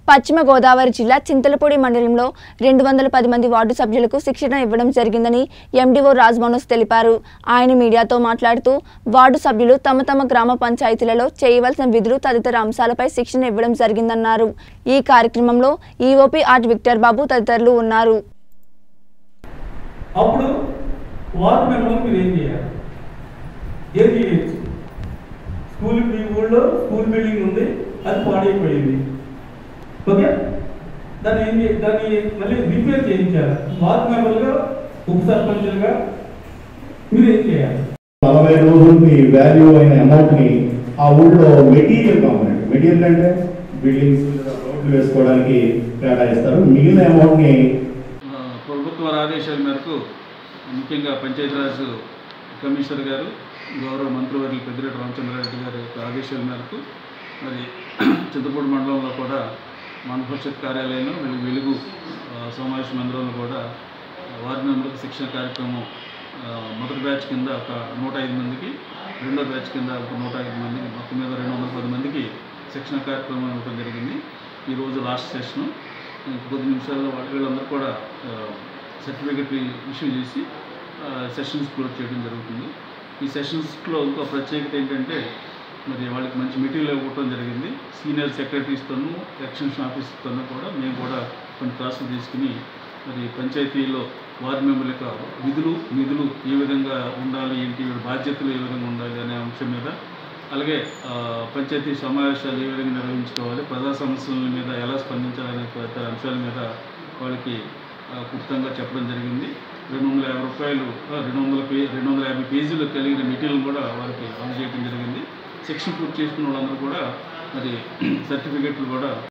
పశ్చిమ గోదావరి జిల్లా చింతలపూడి మండలంలో రెండు వందల పది మంది వార్డు సభ్యులకు శిక్షణ ఇవ్వడం జరిగిందని ఎండీఓ రాజ్మనోజ్ తెలిపారు ఆయన మీడియాతో మాట్లాడుతూ వార్డు సభ్యులు తమ తమ గ్రామ పంచాయతీలలో చేయవలసిన విధులు తదితర అంశాలపై శిక్షణ ఇవ్వడం జరిగిందన్నారు ఈ కార్యక్రమంలో ఈఓపీ ఆర్ట్ విక్టర్ బాబు తదితరులు ఉన్నారు అప్పుడు వార్డు మెంబర్లు మీరు ఏం చేయాలి ఏం చేయొచ్చు స్కూల్ మీ ఊళ్ళో స్కూల్ బిల్డింగ్ ఉంది అది పాడైపోయింది ఓకే దాన్ని ఏం చే- దాన్ని మళ్ళీ రిపేర్ చేయించాలి వార్డు మెంబర్లుగా ఉప సర్పంచులుగా మీరు ఏం చేయాలి నలభై రోజులకి వాల్యూ అయిన అమౌంట్ ని ఆ ఊళ్ళో మెటీరియల్ కాంపొనెంట్ మెటీరియల్ అంటే బిల్డింగ్స్ రోడ్లు వేసుకోవడానికి కేటాయిస్తారు మిగిలిన అమౌంట్ ని ఆ, ప్రభుత్వ వారి ఆదేశాల మేరకు ముఖ్యంగా పంచాయతీరాజ్ కమిషనర్ గారు గౌరవ మంత్రివర్యులు పెద్దిరెడ్డి రామచంద్రారెడ్డి గారి యొక్క ఆదేశాల మేరకు మరి చింతపూడి మండలంలో కూడా మన పరిషత్ కార్యాలయంలో వెలుగు వెలుగు ఆ, సమావేశ మందిరంలో కూడా వార్డు మెంబర్లకు శిక్షణ కార్యక్రమం ఆ, మొదటి బ్యాచ్ కింద ఒక నూట ఐదు మందికి రెండో బ్యాచ్ కింద ఒక నూట ఐదు మందికి మొత్తం మీద రెండు వందల పది మందికి శిక్షణ కార్యక్రమం ఇవ్వడం జరిగింది ఈరోజు లాస్ట్ సెషను కొద్ది నిమిషాల్లో వాళ్ళ వీళ్ళందరూ కూడా సర్టిఫికెట్ ఇష్యూ చేసి సెషన్స్ క్లోజ్ చేయడం జరుగుతుంది ఈ సెషన్స్లో ఇంకో ప్రత్యేకత ఏంటంటే మరి వాళ్ళకి మంచి మెటీరియల్ ఇవ్వడం జరిగింది సీనియర్ సెక్రటరీస్తోనూ ఎక్స్టెన్షన్ ఆఫీసర్తోనూ కూడా మేము కూడా కొన్ని క్లాసులు తీసుకుని మరి పంచాయతీలో వార్డు మెంబర్ల యొక్క విధులు నిధులు ఏ విధంగా ఉండాలి ఏంటి వీళ్ళ బాధ్యతలు ఏ విధంగా ఉండాలి అనే అంశం మీద అలాగే ఆ, పంచాయతీ సమావేశాలు ఏ విధంగా నిర్వహించుకోవాలి ప్రజా సమస్యల మీద ఎలా స్పందించాలనే తదితర అంశాల మీద వాళ్ళకి ఆ, క్లుప్తంగా చెప్పడం జరిగింది రెండు వందల యాభై రూపాయలు ఆ, రెండు వందల పే రెండు వందల యాభై పేజీలు కలిగిన మెటీరియల్ కూడా వారికి అందజేయడం జరిగింది శిక్షణ పూర్తి చేసుకున్న వాళ్ళందరూ కూడా మరి సర్టిఫికెట్లు కూడా